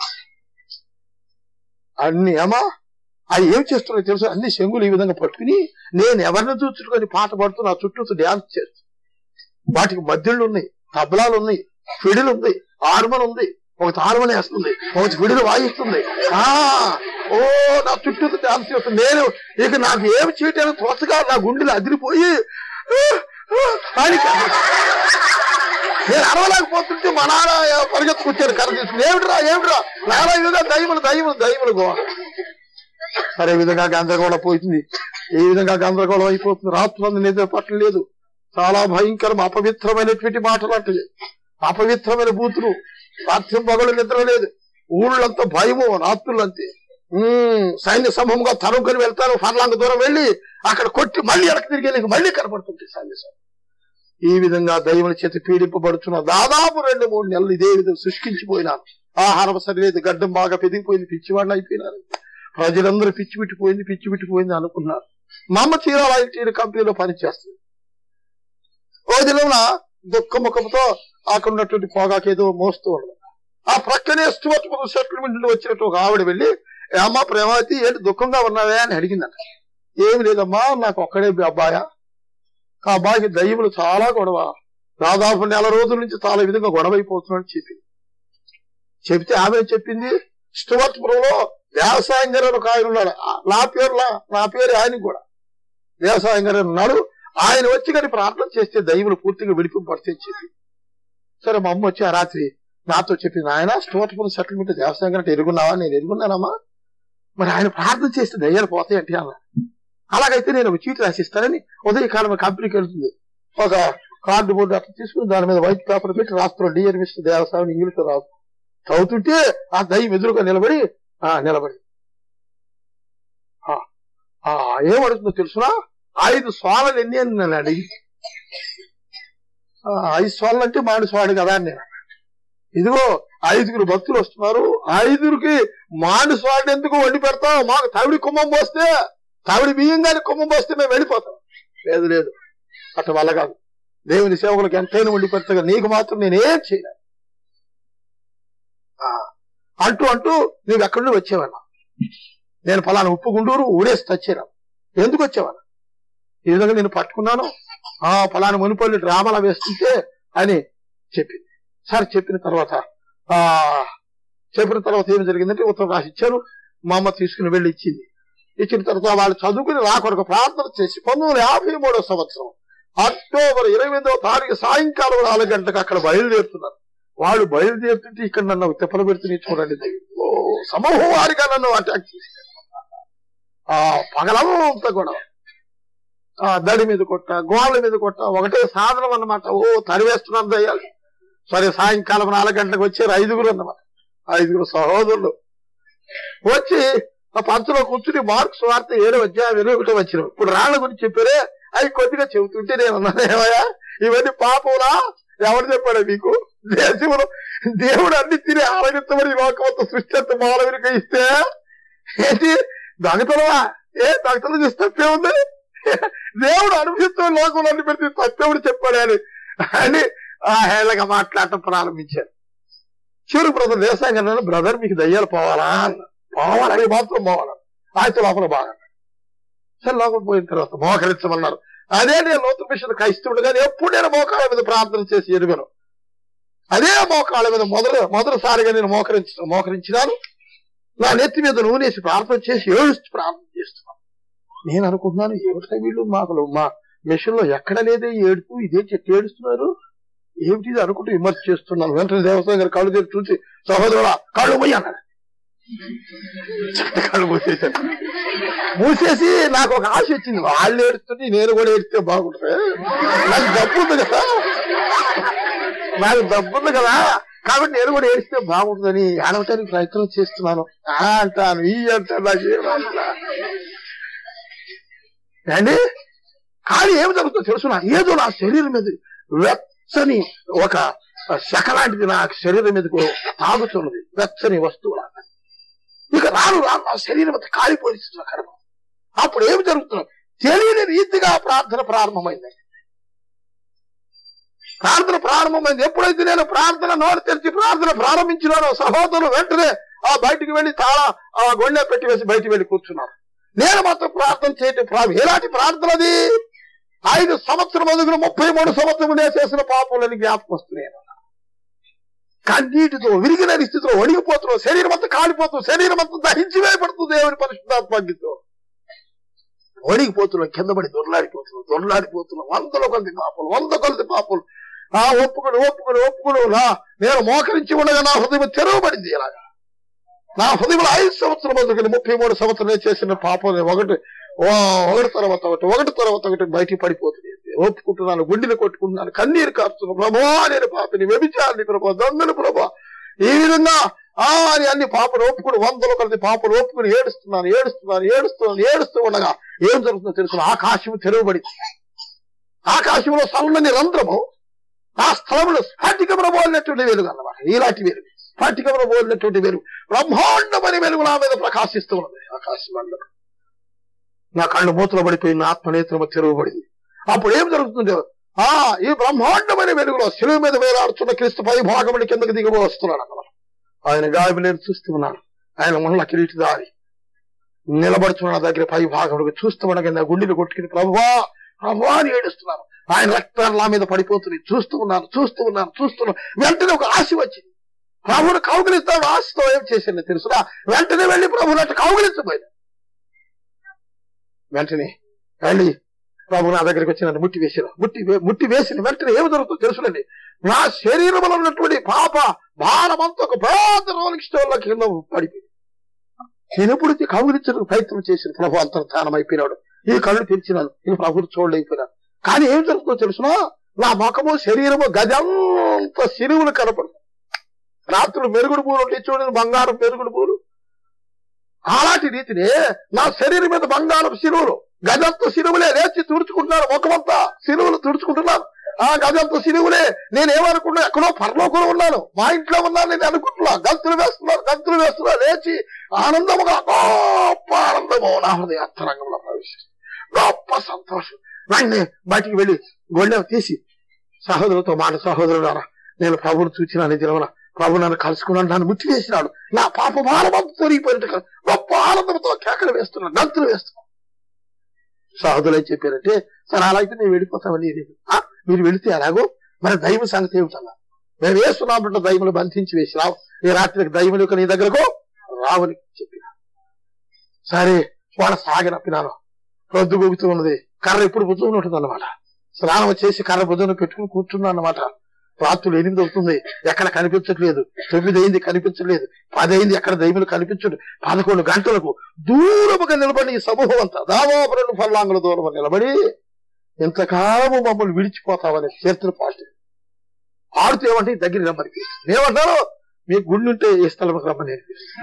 అన్ని అమ్మా అవి ఏం చేస్తున్నాయో తెలుసు అన్ని శంగులు ఈ విధంగా పట్టుకుని నేను ఎవరిని చూచుకొని పాట పాడుతూ నా చుట్టూ డ్యాన్స్ చేస్తాను వాటికి మధ్యళ్ళు ఉన్నాయి తబలాలు ఉన్నాయి ఫిడిలు ఉంది హార్మోన్ ఉంది ఒక హార్మోన్ వేస్తుంది ఒక ఫిడిలు వాయిస్తుంది ఆ ఓ నా చుట్టూ డ్యాన్స్ చేస్తుంది నేను ఇక నాకు ఏమి చేయటానికి త్వరగా నా గుండెలు అదిరిపోయి అని నేను అరవలేకపోతుంటే మా నాన్న పరిగెత్తుకొచ్చారు కర్ర తీసుకుని ఏమిట్రా ఏమిట్రా నాన్న ఈ విధంగా దయ్యములు దయ్యములు దయ్యములు గో సరే ఈ విధంగా గందరగోళం పోతుంది ఏ విధంగా గందరగోళం అయిపోతుంది రాత్రులందు నిద్ర పట్టలేదు చాలా భయంకరం అపవిత్రమైనటువంటి మాటలు అంటే అపవిత్రమైన బూతులు రాత్రి పగలు నిద్ర లేదు ఊళ్ళంతా భయము రాత్రులంతే ఉమ్, సైన్య సమూహంగా తరుముకొని వెళ్తారు ఫర్లాంగ దూరం వెళ్ళి అక్కడ కొట్టి మళ్ళీ వెనక్కి తిరిగి వెళ్ళి మళ్ళీ కనపడుతుంది సైన్య సమూహం ఈ విధంగా దైవుల చేతి పీడింపబడుతున్న దాదాపు రెండు మూడు నెలలు ఇదే విధంగా శుష్కించిపోయినాను ఆహారం సరిలేదు గడ్డం బాగా పెరిగిపోయింది పిచ్చివాడిని అయిపోయినారు ప్రజలందరూ పిచ్చి పెట్టిపోయింది పిచ్చి పెట్టిపోయింది అనుకున్నారు మా అమ్మ చీరాల ఐటీ కంపెనీలో పనిచేస్తుంది ఓ దిన దుఃఖ ముఖంతో అక్కడ ఉన్నటువంటి పొగాకేదో మోస్తూ ఉండదు ఆ ప్రక్కనే స్టువర్ట్ సెటిల్మెంట్ నుండి వచ్చినట్టు ఒక ఆవిడ వెళ్ళి "ఏ అమ్మా ప్రేమావతి ఏంటి దుఃఖంగా ఉన్నావే అని అడిగిందట ఏమి లేదమ్మా నాకు ఒక్కడే అబ్బాయా ఆ అబ్బాయికి దయ్యములు చాలా గొడవ దాదాపు నెల రోజుల నుంచి చాలా విధంగా గొడవ అయిపోతున్నాడు చెప్పింది చెప్తే ఆమె ఏం చెప్పింది స్టువర్ట్పురంలో వ్యవసాయం గారు ఒక ఆయన ఉన్నాడు ఆ- నా పేరు నా- నా పేరు ఆయన కూడా వ్యవసాయం గారు ఉన్నాడు ఆయన వచ్చి కానీ ప్రార్థన చేస్తే దైవులు పూర్తిగా విడిపింపడితే చెప్పి సరే మా అమ్మ వచ్చి ఆ రాత్రి నాతో చెప్పింది ఆయన స్టోర్పురం సెటిల్మెంట్ వ్యవసాయం కంటే ఎరుగున్నావా నేను ఎరుగున్నానమ్మా మరి ఆయన ప్రార్థన చేస్తే దయ్యాలు పోతాయి అంటే అన్న అలాగైతే నేను ఒక చీటి రాసిస్తానని ఉదయకాలం కంపెనీకి వెళ్తుంది ఒక కార్డు బోర్డు అట్లా తీసుకుని దాని మీద వైట్ పేపర్ పెట్టి రాస్తున్నాడు డియర్ మిస్టర్ దేవస్వామి ఇంగ్లీష్ రాదు చదువుతుంటే ఆ దయ్యం ఎదురుగా నిలబడి ఆ నిలబడి ఆ, ఆ ఏం అడుగుతుందో తెలుసునా ఐదు స్వాలను ఎన్ని అని నన్ను అడిగి ఆ, ఐదు స్వాళ్ళు అంటే మామిడి స్వాడు కదా అని నేను ఇదిగో ఐదుగురు భక్తులు వస్తున్నారు ఐదుగురికి మామిడి స్వాడు ఎందుకు వండి పెడతాం మాకు తవిడి కుమ్మం పోస్తే తవిడి బియ్యం కానీ కుమ్మం పోస్తే మేము వెళ్ళిపోతాం లేదు లేదు అట్లా వల్ల కాదు దేవుని సేవకులకు ఎంతైనా వండి పెడతా నీకు మాత్రం నేనేం చేయను ఆ, అంటూ అంటూ నీవు ఎక్కడి నుండి వచ్చేవన్నా నేను ఫలానా ఉప్పు గుండూరు ఊరేసి తెచ్చాను ఎందుకు వచ్చేవాను ఈ విధంగా నేను పట్టుకున్నాను ఆ ఫలానా మునిపల్లి డ్రామాలా వేస్తుంటే అని చెప్పింది సరే చెప్పిన తర్వాత ఆ చెప్పిన తర్వాత ఏం జరిగిందంటే ఉత్తరం రాసి ఇచ్చారు మా అమ్మ తీసుకుని వెళ్ళి ఇచ్చింది ఇచ్చిన తర్వాత వాళ్ళు చదువుకుని నా కొరకు ప్రార్థన చేసి పంతొమ్మిది వందల యాభై మూడో సంవత్సరం అక్టోబర్ ఇరవై ఎనిమిదవ తారీఖు సాయంకాలం నాలుగు గంటలకు అక్కడ బయలుదేరుతున్నారు వాళ్ళు బయలుదేరుతుంటే ఇక్కడ నన్ను తిప్పలు పెడుతుని చూడండి ఓ సమూహం వారిగా నన్ను అటాక్ చేశారు ఆ పగలంతా కూడా ఆ దడి మీద కొట్ట గోళ్ళ మీద కొట్ట ఒకటే సాధనం అన్నమాట ఓ తరివేస్తున్నాను దయ్యాలు సరే సాయంకాలం నాలుగు గంటలకు వచ్చారు ఐదుగురు అన్నమాట ఐదుగురు సహోదరులు వచ్చి ఆ పంచలో కూర్చుని మార్క్స్ వార్త ఏడో అధ్యాయం ఇరవై ఒకటో వచ్చిన ఇప్పుడు రాళ్ళ గురించి చెప్పారే అవి కొద్దిగా చెబుతుంటే నేను అన్నాను ఏమయ్యా ఇవన్నీ పాపములా ఎవరు చెప్పాడు మీకు దేశంలో దేవుడు అన్ని తిని ఆరగించబడి లోకమంత సృష్టి అంత మానవునికి ఇస్తే ఏంటి దొంగతనమా ఏ దొంగతనం చేసి తప్పే ఉంది దేవుడు అనుభవిస్తున్న లోకంలో అన్ని పెడితే తప్పేవుడు చెప్పాడు అని అని ఆ హేళగా మాట్లాడటం ప్రారంభించారు చివరి బ్రదర్ దేశాంగ బ్రదర్ మీకు దయ్యాలు పోవాలా అన్న పోవాలని మాత్రం పోవాలా ఆయన లోపల బాగా సరే లోపల పోయిన తర్వాత మోకరించమన్నారు అదే నేను నూతన మిషన్ క్రైస్తవుడు కానీ ఎప్పుడు నేను మోకాళ్ళ మీద ప్రార్థన చేసి ఎరుగను అదే మోకాళ్ళ మీద మొదలు మొదటిసారిగా నేను మోకరించ మోకరించినాను నా నెత్తి మీద నూనెసి ప్రార్థన చేసి ఏడుస్తూ ప్రార్థన చేస్తున్నాను నేను అనుకుంటున్నాను ఏమిటో వీళ్ళు మాకు మా మిషన్ లో ఎక్కడ లేదే ఈ ఏడుపు ఇదే చెట్టు ఏడుస్తున్నారు ఏమిటి ఇది అనుకుంటూ విమర్శ చేస్తున్నాను వెంటనే దేవస్థానం గారు కళ్ళు తెరిచి చూసి సహోదరుడా కళ్ళు మొయ్యి అన్నాడు కళ్ళు మూసేశాను మూసేసి నాకు ఒక ఆశ వచ్చింది వాళ్ళు ఏడుస్తుంటే నేను కూడా ఏడిస్తే బాగుంటుంది నాకు డబ్బు ఉంది కదా నాకు డబ్బు ఉంది కదా కాబట్టి నేను కూడా ఏడిస్తే బాగుంటుందని ఆడవటానికి ప్రయత్నం చేస్తున్నాను ఆ అంటాను ఈ అంటాను నాకు ఏం అట్లా. అండి కానీ ఏమి జరుగుతుందో తెలుసునా ఏదో నా శరీరం మీద వెచ్చని ఒక శక లాంటిది నా శరీరం మీదకు తాగుతున్నది వెచ్చని వస్తువు లాగా ఇక రాను రాను నా శరీరం అంతా కాలిపోయిస్తున్న కర్మ అప్పుడు ఏమి జరుగుతుంది తెలియని రీతిగా ప్రార్థన ప్రారంభమైంది ప్రార్థన ప్రారంభమైంది ఎప్పుడైతే నేను ప్రార్థన నోరు తెరిచి ప్రార్థన ప్రారంభించినానో సహోదరులు వెంటనే ఆ బయటికి వెళ్లి తాళ ఆ గొండె పెట్టి వేసి బయటికి వెళ్లి కూర్చున్నారు నేను మాత్రం ప్రార్థన చేయటం ప్రారంభం ఎలాంటి ప్రార్థన అది ఐదు సంవత్సరం అందుకు ముప్పై మూడు సంవత్సరం నేను చేసిన పాపములని జ్ఞాపకం వస్తున్నాయి కన్నీటితో విరిగిన స్థితిలో వణిగిపోతున్నావు శరీరం అంతా కాలిపోతుంది శరీరం అంతా దహించి వేయబడుతుంది దేవుని పరిశుద్ధాత్మతో వణిగిపోతున్నాం కింద పడి దొరలాడిపోతున్నాం దొరలాడిపోతున్నాం వందల కొలది పాపలు వంద కొలది పాపలు ఆ ఒప్పుకుని ఒప్పుకుని ఒప్పుకుని నా నేను మోకరించి ఉండగా నా హృదయం తెరవబడింది ఇలాగా నా హృదయంలో ఐదు సంవత్సరం అందుకని ముప్పై మూడు సంవత్సరం నేను చేసిన పాపం ఒకటి ఓ, ఒకటి తర్వాత ఒకటి ఒకటి తర్వాత ఒకటి బయటికి పడిపోతుంది ఒప్పుకుంటున్నాను గుండెలు కొట్టుకుంటున్నాను కన్నీరు కారుతున్నాను ప్రభా నేను పాపని వ్యభిచారిని ప్రభా దొంగలు ప్రభా ఈ విధంగా ఆ అని అన్ని పాపలు ఒప్పుకుని వందల కొలది పాపలు ఒప్పుకుని ఏడుస్తున్నాను ఏడుస్తున్నాను ఏడుస్తున్నాను ఏడుస్తూ ఉండగా ఏం జరుగుతుందో తెలుసు ఆకాశం తెరవబడింది ఆకాశంలో సన్నని రంధ్రము ఆ స్థలంలో స్ఫటికమున పోలినటువంటి వెలుగు అన్నమాట ఇలాంటి వెలుగు స్ఫటికమున పోలినటువంటి వెలుగు బ్రహ్మాండమని వెలుగు నా మీద ప్రకాశిస్తూ ఉన్నది ఆకాశమండలం నా కళ్ళు మూతలు పడిపోయి నా ఆత్మనేత్రము తెరవబడింది అప్పుడు ఏం జరుగుతుంది ఆ ఈ బ్రహ్మాండమైన వెలుగులో శిలువ మీద వేలాడుతున్న క్రీస్తు పై భాగముడి కిందకి దిగబో వస్తున్నాడు అన్నమాట ఆయన గాయబులేని చూస్తూ ఉన్నాను ఆయన ముళ్ళ కిరీటి దారి నిలబడుతున్న నా దగ్గర పై భాగముడికి చూస్తూ ఉండగా నా గుండెలు కొట్టుకుని ప్రభువా ప్రభువా అని ఏడుస్తున్నాను ఆయన రక్తాలు నా మీద పడిపోతుంది చూస్తూ ఉన్నాను చూస్తూ ఉన్నాను చూస్తున్నాను వెంటనే ఒక ఆశ వచ్చింది ప్రభువును కౌగిలిస్తాడు ఆశతో ఏం చేశాను తెలుసునా వెంటనే వెళ్ళి ప్రభువుని అట్లా కౌగిలించబోయింది వెంటనే వెళ్ళి ప్రభు నా దగ్గరికి వచ్చి నన్ను ముట్టి వేసిన ముట్టి వే- ముట్టి వేసిన వెంటనే ఏమి జరుగుతుందో తెలుసునండి నా శరీరంలో ఉన్నటువంటి పాప భారమంతా ఒక పెద్ద రోలింగ్ స్టోన్ లో కింద పడిపోయింది నేను ఎప్పుడు కౌగిలించడానికి ప్రయత్నం చేసిన ప్రభు అంతర్ధానం అయిపోయినాడు ఈ కళ్ళు తెరిచినాను ఈ ప్రభుని చూడలేకపోయినాను కానీ ఏం జరుగుతుందో తెలుసునా నా ముఖము శరీరము గదంత సిరువులు కనపడు రాత్రులు మెరుగుడు పూలు ఉంటాయి చూడండి బంగారం మెరుగుడు పూలు అలాంటి రీతినే నా శరీరం మీద బంగారం సిరువులు గదంత సిరువులే లేచి తుడుచుకుంటున్నాను ముఖమంతా సిరువులు తుడుచుకుంటున్నాను ఆ గదంత సిరువులే నేను ఏమనుకున్నా ఎక్కడో పరలోకంలో ఉన్నాను మా ఇంట్లో ఉన్నాను నేను అనుకుంటున్నా గంతులు వేస్తున్నాను గంతులు వేస్తున్నా లేచి ఆనందముగా గొప్ప ఆనందము నా హృదయ అంతరంగంలో ప్రవేశిస్తుంది గొప్ప సంతోషం వెంటనే బయటికి వెళ్ళి గొండె తీసి సహోదరులతో మాట సహోదరులారా నేను ప్రభుని చూసిన నిజమన ప్రభు నన్ను కలుసుకున్నాను నన్ను ముట్టి వేసినాడు నా పాప భారం అంతా తొలగిపోయినట్టు కాదు. గొప్ప ఆనందంతో కేకలు వేస్తున్నాను గంతులు వేస్తున్నాను సహోదరులు ఏం చెప్పారంటే సరే అలా అయితే నేను వెళ్ళిపోతామని ఇది ఆ, మీరు వెళితే అలాగో మరి దైవ సంగతి ఏమిటన్నా మేము వేస్తున్నామంటే దైవలు బంధించి వేసి రావు ఈ రాత్రికి దైవం యొక్క నీ దగ్గరకు రావని చెప్పిన సరే వాళ్ళ సాగనప్పినాను రొద్దు గొగుతూ ఉన్నది కర్ర ఎప్పుడు బుద్ధుని ఉంటుంది అనమాట స్నానం చేసి కర్ర బుద్ధుని పెట్టుకుని కూర్చున్నా అన్నమాట రాత్రులు ఎనిమిది అవుతుంది ఎక్కడ కనిపించట్లేదు తొమ్మిది అయింది కనిపించలేదు పది అయింది ఎక్కడ దైవులు కనిపించడు పదకొండు గంటలకు దూరముగా నిలబడి ఈ సమూహం అంతా దాదాపు రెండు ఫల్లాంగుల దూరం నిలబడి ఇంతకాలము మమ్మల్ని విడిచిపోతామని చరిత్ర పాస్ట్ ఆడుతూ ఏమంటే దగ్గర రమ్మని ఏమంటారు మీ గుండె ఉంటే ఏ స్థలం రమ్మని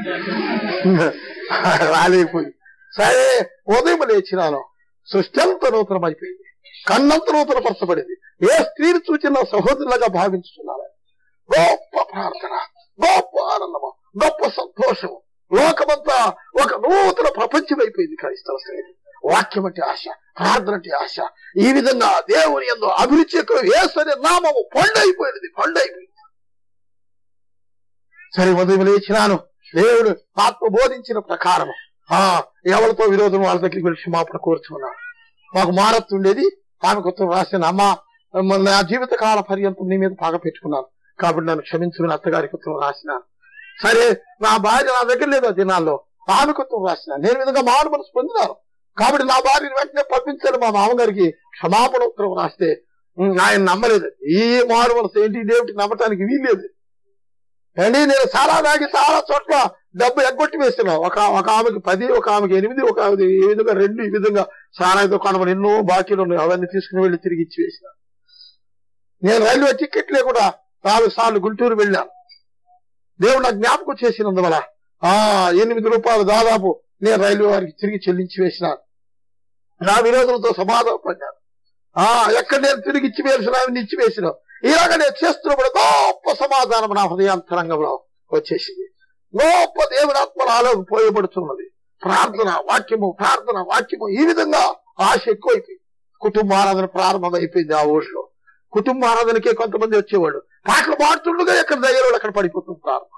రాలేకపోయి సరే ఉదయం లేచినాను సృష్టి అంత నూతనమైపోయింది కన్నంత నూతన పరచబడింది ఏ స్త్రీని చూచిన సహోదరులుగా భావించుతున్నారు గొప్ప ప్రార్థన గొప్ప ఆనందము గొప్ప సంతోషము లోకమంతా ఒక నూతన ప్రపంచం అయిపోయింది క్రైస్తవ స్త్రీ వాక్యం అంటే ఆశ ప్రార్థన అంటే ఆశ ఈ విధంగా దేవుని ఎందు అభిరుచి ఎక్కువ వేసనే నామము పండైపోయింది పండైపోయింది సరే ఉదయం లేచినాను దేవుడు ఆత్మ బోధించిన ప్రకారం ఆ ఎవరితో విరోధం వాళ్ళ దగ్గరికి వెళ్ళి క్షమాపణ కోరుచున్నాను మాకు మారత్తు ఉండేది ఆమె కొత్త రాసిన అమ్మ మ- నా జీవిత కాల పర్యంతం నీ మీద పగ పెట్టుకున్నాను కాబట్టి నన్ను క్షమించమని అత్తగారి కొత్త రాసినాను సరే నా భార్య నా దగ్గర లేదు ఆ దినాల్లో ఆమె కొత్త రాసిన నేను ఈ విధంగా మారు మనసు పొందినాను కాబట్టి నా భార్యని వెంటనే పంపించాను మా మామగారికి క్షమాపణ ఉత్తరం రాస్తే ఉమ్, ఆయన నమ్మలేదు ఈ మారు మనసు ఏంటి ఇదేమిటి నమ్మటానికి వీల్లేదు అండి నేను చాలా దాగి చాలా చోట్ల డబ్బు ఎగ్గొట్టి వేస్తున్నా ఒక ఒక ఆమెకి పది ఒక ఆమెకి ఎనిమిది ఒక ఆమెకి ఈ విధంగా రెండు ఈ విధంగా సారాయి దుకాణం ఎన్నో బాకీలు ఉన్నాయి అవన్నీ తీసుకుని వెళ్ళి తిరిగి ఇచ్చి వేసిన నేను రైల్వే టికెట్ లేకుండా నాలుగు సార్లు గుంటూరు వెళ్ళాను దేవుడు నాకు జ్ఞాపకం చేసినందువల్ల ఆ ఎనిమిది రూపాయలు దాదాపు నేను రైల్వే వారికి తిరిగి చెల్లించి వేసినాను నా విరోధులతో సమాధానం పడ్డాను ఆ ఎక్కడ నేను తిరిగి ఇచ్చి వేసిన ఆమెను ఇచ్చి వేసిన ఇలాగ నేను చేస్తున్నప్పుడు గొప్ప సమాధానం నా హృదయాంతరంగంలో వచ్చేసింది గొప్ప దేవుని ఆత్మ నాలో పోయబడుతున్నది ప్రార్థన వాక్యము ప్రార్థన వాక్యము ఈ విధంగా ఆశ ఎక్కువైపోయింది కుటుంబ ఆరాధన ప్రారంభమైపోయింది ఆ ఊళ్ళో కుటుంబ ఆరాధనకే కొంతమంది వచ్చేవాళ్ళు పాటలు పాడుతుండగా ఎక్కడ దయ్యాలు అక్కడ పడిపోతుంది ప్రారంభం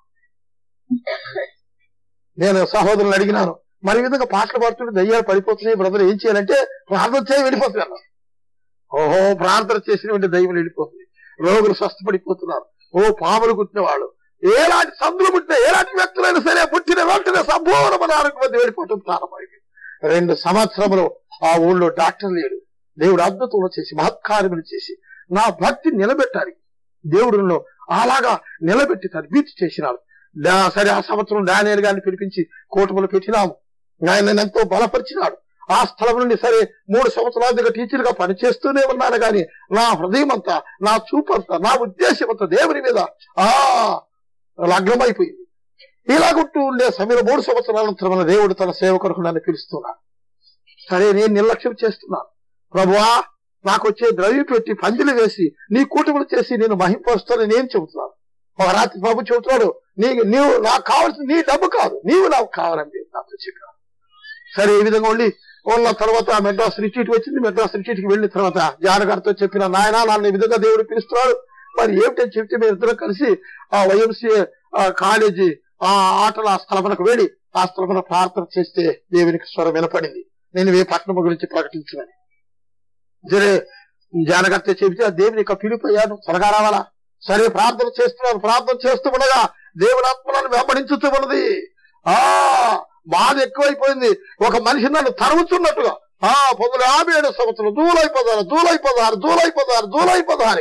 నేను సహోదరులు అడిగినాను మరి ఈ విధంగా పాటలు పాడుతుంటే దయ్యాలు పడిపోతున్నాయి బ్రదర్ ఏం చేయాలంటే ప్రార్థన చేయి వెళ్ళిపోతున్నాను ఓహో ప్రార్థన చేసిన వెంటనే దయ్యం వెళ్ళిపోతుంది రోగులు స్వస్థపడిపోతున్నారు ఓ పాములు కుట్టిన వాళ్ళు ఎలాంటి సందులు పుట్టిన ఎలాంటి వ్యక్తులైనా సరే పుట్టిన వెంటనే సంపూర్ణమైన ఆరోగ్యం మంది వెళ్ళిపోవటం ప్రారంభమైంది రెండు సంవత్సరములు ఆ ఊళ్ళో డాక్టర్ లేడు దేవుడు అద్భుతంలో చేసి మహత్కార్యములు చేసి నా భక్తి నిలబెట్టాలి దేవుడులో అలాగా నిలబెట్టి తద్బీతి చేసినాడు డా- సరే ఆ సంవత్సరం డానియల్ గారిని పిలిపించి కూటములు పెట్టినాము ఆయన నన్ను ఎంతో బలపరిచినాడు ఆ స్థలం నుండి సరే మూడు సంవత్సరాల దగ్గర టీచర్ గా పనిచేస్తూనే ఉన్నాను గాని నా హృదయం అంతా నా చూపు అంతా నా ఉద్దేశం అంతా దేవుని మీద ఆ లగ్నమైపోయింది ఇలాగుంటూ ఉండే సమయంలో మూడు సంవత్సరాల అనంతరం దేవుడు తన సేవకులకు నన్ను పిలుస్తున్నాడు సరే నేను నిర్లక్ష్యం చేస్తున్నాను ప్రభువా నాకు వచ్చే ద్రవ్యం పెట్టి పందిలు వేసి నీ కూటములు చేసి నేను మహింపరుస్తానని నేను చెబుతున్నాను ఒక రాత్రి ప్రభు చెబుతున్నాడు నీ నీవు నాకు కావాల్సిన నీ డబ్బు కాదు నీవు నాకు కావాలని నాతో చెప్పాను సరే ఈ విధంగా ఉండి ఉన్న తర్వాత మెడ్రాస్ రిట్రీట్ వచ్చింది మెడ్రాస్ రిట్రీట్ కి వెళ్ళిన తర్వాత జానగారితో చెప్పిన నాయన నన్ను ఈ విధంగా దేవుడు పిలుస్తున్నాడు మరి ఏమిటని చెప్తే మేము ఇద్దరం కలిసి ఆ వైఎంసీఏ కాలేజీ ఆ ఆటల స్థలమునకు వెళ్ళి ఆ స్థలమున ప్రార్థన చేస్తే దేవునికి స్వరం వినపడింది నేను ఏ పట్టణం గురించి ప్రకటించమని సరే జానగారితో చెబితే ఆ దేవుని యొక్క పిలుపయ్యాను త్వరగా రావాలా సరే ప్రార్థన చేస్తున్నాను ప్రార్థన చేస్తూ ఉండగా దేవుని ఆత్మలను వెంబడించుతూ ఉన్నది ఆ బాధ ఎక్కువైపోయింది ఒక మనిషి నన్ను తరుముతున్నట్టుగా ఆ పొందులు యాభై ఏడు సంవత్సరం జూలై పదహారు జూలై పదహారు జూలై పదహారు జూలై పదహారు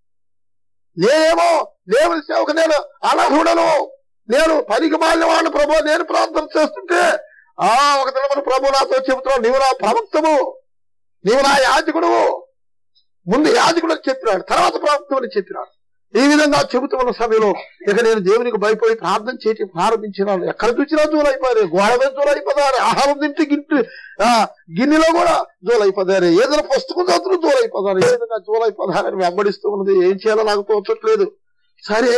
నేనేమో దేవుని సేవకు నేను అనర్హుడను నేను పనికి మాలిన వాడిని ప్రభు నేను ప్రార్థన చేస్తుంటే ఆ ఒక దినమున ప్రభు నాతో చెబుతున్నాడు నీవు నా ప్రవక్తము నీవు నా యాజకుడు ముందు యాజకుడు అని చెప్పినాడు తర్వాత ప్రవక్తం అని చెప్పినాడు ఈ విధంగా చెబుతున్న సమయంలో ఇక నేను దేవునికి భయపడి ప్రార్థన చేయటం ప్రారంభించినాను ఎక్కడ చూసినా జూలైపోయారు గోడ మీద జూలైపోతారు ఆహారం తింటే గింటి ఆ గిన్నెలో కూడా జూలైపోతారు ఏదైనా పుస్తకం చదువుతున్న జూలైపోతారు ఏ విధంగా జూలైపోతారని వెంబడిస్తూ ఉన్నది ఏం చేయాలో నాకు తోచట్లేదు సరే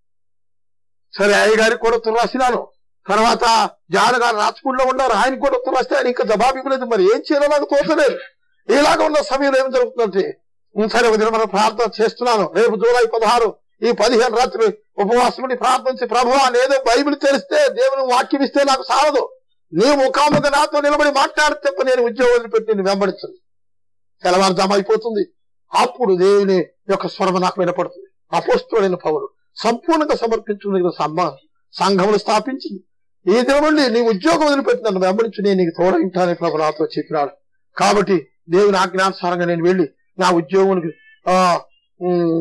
సరే అయ్యగారికి కూడా ఉత్తరం రాసినాను తర్వాత జాన గారు రాజకూడలో ఉన్నారు ఆయనకు కూడా ఉత్తరం రాస్తే ఆయన ఇంకా జవాబు ఇవ్వలేదు మరి ఏం చేయాలో నాకు తోచలేదు ఇలాగ ఉన్న సమయంలో ఏం జరుగుతుందంటే ఉం, సరే ఒక దినం మనం ప్రార్థన చేస్తున్నాను రేపు జూలై పదహారు ఈ పదిహేను రాత్రి ఉపవాసముని ప్రార్థించి ప్రభు ఏదో బైబిల్ తెలిస్తే దేవుని వాక్యం ఇస్తే నాకు సాలదు నీవు ముఖాముఖ నాతో నిలబడి మాట్లాడితే తప్ప నేను ఉద్యోగం పెట్టి నేను వెంబడించను తెల్లవారుజాము అయిపోతుంది అప్పుడు దేవుని యొక్క స్వరం నాకు వినపడుతుంది అపోస్తుడైన పౌరు సంపూర్ణంగా సమర్పించుకున్న సమ్మ సంఘములు స్థాపించింది ఈ దినం నుండి నీ ఉద్యోగం వదిలిపెట్టి నన్ను వెంబడించి నేను నీకు తోడైంటానని ప్రభు నాతో చెప్పినాడు కాబట్టి దేవుని ఆజ్ఞానుసారంగా నేను వెళ్ళి నా ఉద్యోగునికి ఆ ఉమ్,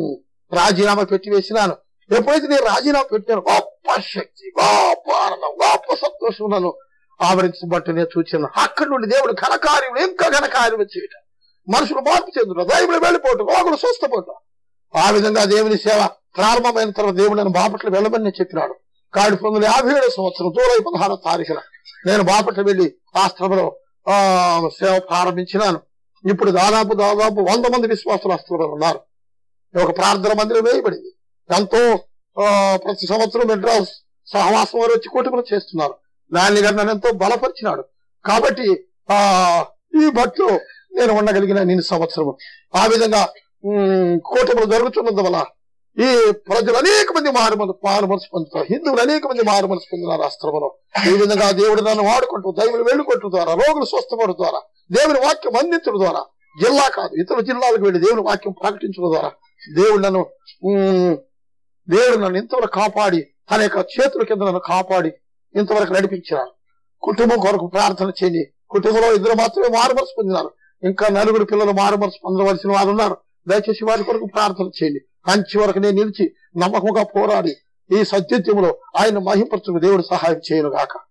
రాజీనామా పెట్టి వేసినాను ఎప్పుడైతే నేను రాజీనామా పెట్టాను గొప్ప శక్తి గొప్ప ఆనందం గొప్ప సంతోషం నన్ను ఆవరించబట్టి నేను చూచాను అక్కడి నుండి దేవుడు ఘనకార్యం ఇంకా ఘనకార్యం చేయటం మనుషులు మార్పు చెందుతారు దైవులు వెళ్ళిపోవటం రోగులు స్వస్థపోవటం ఆ విధంగా దేవుని సేవ ప్రారంభమైన తర్వాత దేవుడు నన్ను బాపట్ల వెళ్ళమని నేను చెప్పినాడు కాడి పొందిన యాభై ఏడో సంవత్సరం జూలై పదహారో తారీఖున నేను బాపట్ల వెళ్లి ఆ స్థలంలో ఆ సేవ ప్రారంభించినాను ఇప్పుడు దాదాపు దాదాపు వంద మంది విశ్వాసులు ఆ స్థలంలో ఉన్నారు ఒక ప్రార్థన మందిరం వేయబడింది ఎంతో ఆ, ప్రతి సంవత్సరం మెడ్రాస్ సహవాసం వారు వచ్చి కుటుంబం చేస్తున్నారు నాని గారు నన్ను ఎంతో బలపరిచినాడు కాబట్టి ఆ ఈ భక్తిలో నేను ఉండగలిగిన నేను సంవత్సరము ఆ విధంగా ఉమ్, కూటములు జరుగుతున్నందు వల్ల ఈ ప్రజలు అనేక మంది మారు మారు మనసు పొందుతారు హిందువులు అనేక మంది మారు మనసు పొందినారు ఆ స్థలంలో ఈ విధంగా దేవుడు నన్ను వాడుకుంటూ దైవులు వెళ్ళుకుంటూ ద్వారా రోగులు స్వస్థపడడం ద్వారా దేవుని వాక్యం అందించడం ద్వారా జిల్లా కాదు ఇతర జిల్లాలకు వెళ్ళి దేవుని వాక్యం ప్రకటించడం ద్వారా దేవుడు నన్ను ఉమ్, దేవుడు నన్ను ఇంతవరకు కాపాడి తన యొక్క చేతుల కింద నన్ను కాపాడి ఇంతవరకు నడిపించినాడు కుటుంబం కొరకు ప్రార్థన చేయండి కుటుంబంలో ఇద్దరు మాత్రమే మారుమనసు పొందినారు ఇంకా నలుగురు పిల్లలు మారుమనసు పొందవలసిన వారు ఉన్నారు దయచేసి వారి కొరకు ప్రార్థన చేయండి అంచి వరకు నేను నిలిచి నమ్మకంగా పోరాడి ఈ సత్యత్యంలో ఆయన మహింపరచుకు దేవుడు సహాయం చేయను గాక